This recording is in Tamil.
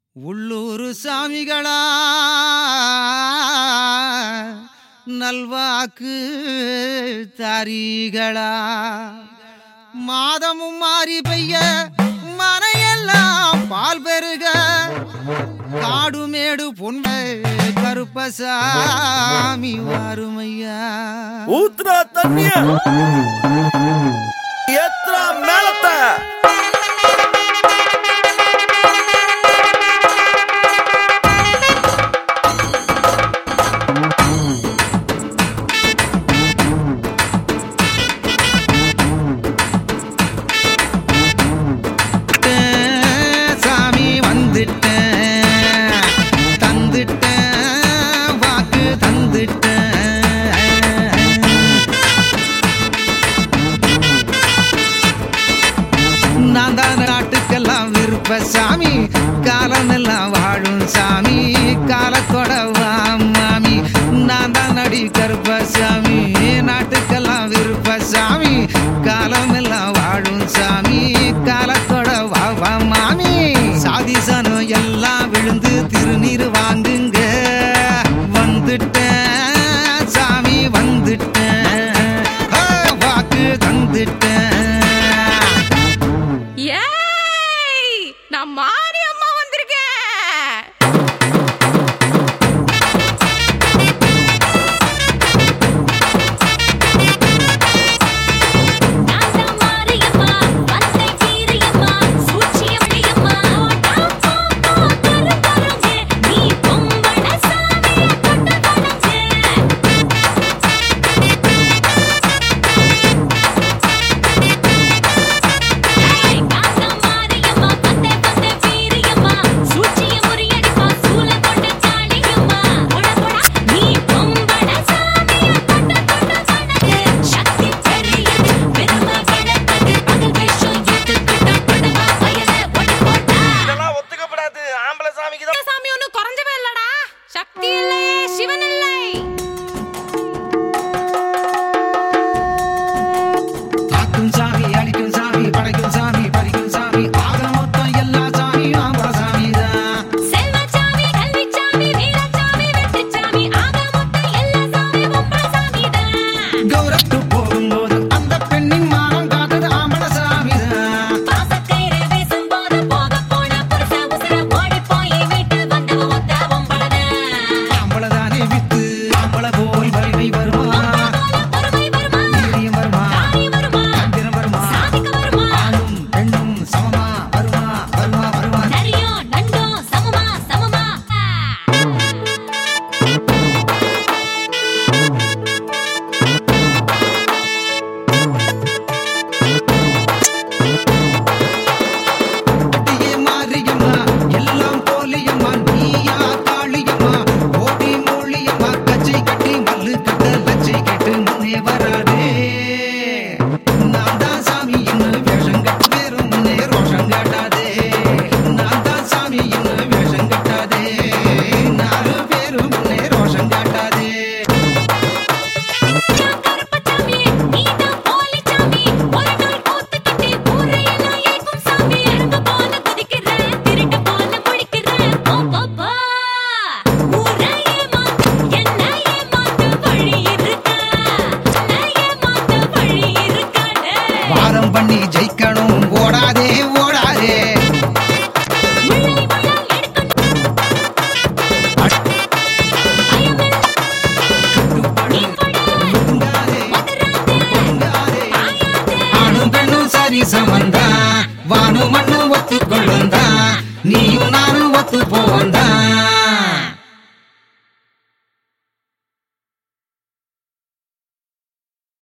உள்ளூர் சாமிகளா நல்வாக்கு தாரிகளா மாதமும் மாறி பெய்ய மனையெல்லாம் பால் பெருக காடுமேடு பொன்மை கருப்பசாமி வாருமையா ஊத்துறா தண்ணிய ஏத்துறா மேலத்தை சாமி வந்துட்டேன் தந்துட்டேன் வாக்கு தந்துட்டேன் நான் தான் நாட்டுக்கெல்லாம் விருப்ப சாமி காலமெல்லாம் வாழும் சாமி காலத்தோட வா மாமி நான் தான் நடி கருப்ப சாமி நாட்டுக்கெல்லாம் விருப்ப சாமி காலமெல்லாம் வாழும் சாமி காலத்தோட வா வா மாமி சாதிசனம் எல்லாம் விழுந்து திருநீர் வாங்குங்க வந்துட்டேன் சாமி வந்துட்டேன் ஆ, வாக்கு தந்துட்டேன் ஏய் நான் மாரியம்மா வந்திருக்கேன் நான்தா மாரியம்மா வந்தை சீரியம்மா சூழ்ச்சியம்மா டாப்பா கரு கருஞ்சே நீ பொம்பள சாமிய தொட்டு தொலைஞ்சே ஏய் நான்தா மாரியம்மா வந்தை வந்தை சீரியம்மா சூழ்ச்சிய முறியடிப்பா சூல கொண்ட சாணியம்மா போடா போடா நீ பொம்பள சாமிய தொட்டு தொட்டு தொலைஞ்சே சக்தி பெரியது பெருமை கிடக்குது பகல் வேஷம் ஏத்துக்கிட்டா படவா வயல ஒடி போட்டா இதெல்லாம் ஒத்துக்கப்படாது ஆம்பளை சாமிக்கு தான் சாமி ஒன்னும் குறைஞ்சவே இல்லடா சக்தி இல்லையே சிவன் இல்லை காக்கும் சாமி அழிக்கும் சாமி படைக்கும் சாமி பறிக்கும் சாமி ஆக மொத்தம் எல்லா சாமியும் ஆம்பள சாமி தான் செல்வச்சாமி கல்விச்சாமி வீரச்சாமி வெற்றிச்சாமி ஆக மொத்தம் எல்லா சாமி பொம்பள சாமிதான் கௌரத்து போகும்போது அந்த பெண்ணின் மானம் காத்தது ஆம்பள சாமி தான் பாசக்கயிறு வீசும்போது போக போன புருஷ உசுர ஓடி போய் வீட்டு வந்தவ ஒத்த பொம்பளதான் ஆம்பள தானே வித்து ஆம்பள போல் வலிமை வருமா பொறுமை வருமா வீரியம் வருமா காரியம் வருமா தந்திரம் வருமா சாதிக்க வருமா ஆணும் பெண்ணும் சமமா வருமா வருமா வருமா நரியும் நண்டும் சமமா சமமா அடியே மாரியம்மா எல்லாம் போலியம்மா நீயா காளியம்மா ஓடி மூலியம்மா கச்சை கட்டி மல்லு கட்ட லச்சை கட்டு முன்னே வராதே நான் தான் சாமி என்ன வேஷம் கட்டு வேறும் முன்னே ரோஷம் காட்டாதே நான் தான் சாமி என்ன வேஷம் கட்டாதே நாலு பேரும் முன்னே ரோஷம் காட்டாதே கருப்பச்சாமி நீதான் போலிச்சாமி ஒரு நாள் கூத்துக்கிட்டு ஊரையெல்லாம் ஏக்கும் சாமி எறும்பு போல குதிக்கிற திருட்டு போல முழிக்கிற போ போ போ ஊரை ஏமாத்து என்ன ஏமாத்து வழி இருக்கா என்ன ஏமாத்து வழி இருக்காடே வாரம் பண்ணி ஜெயிக்கணும் ஓடாதே ஓடாதே முள்ளை முள்ளை எடுக்கணும் நீ போடா ஒதுங்காதே, ஒதுராதே ஒதுங்காதே. ஆயாதே ஆணும் பெண்ணும் சரி சமந்தா வானும் மண்ணும்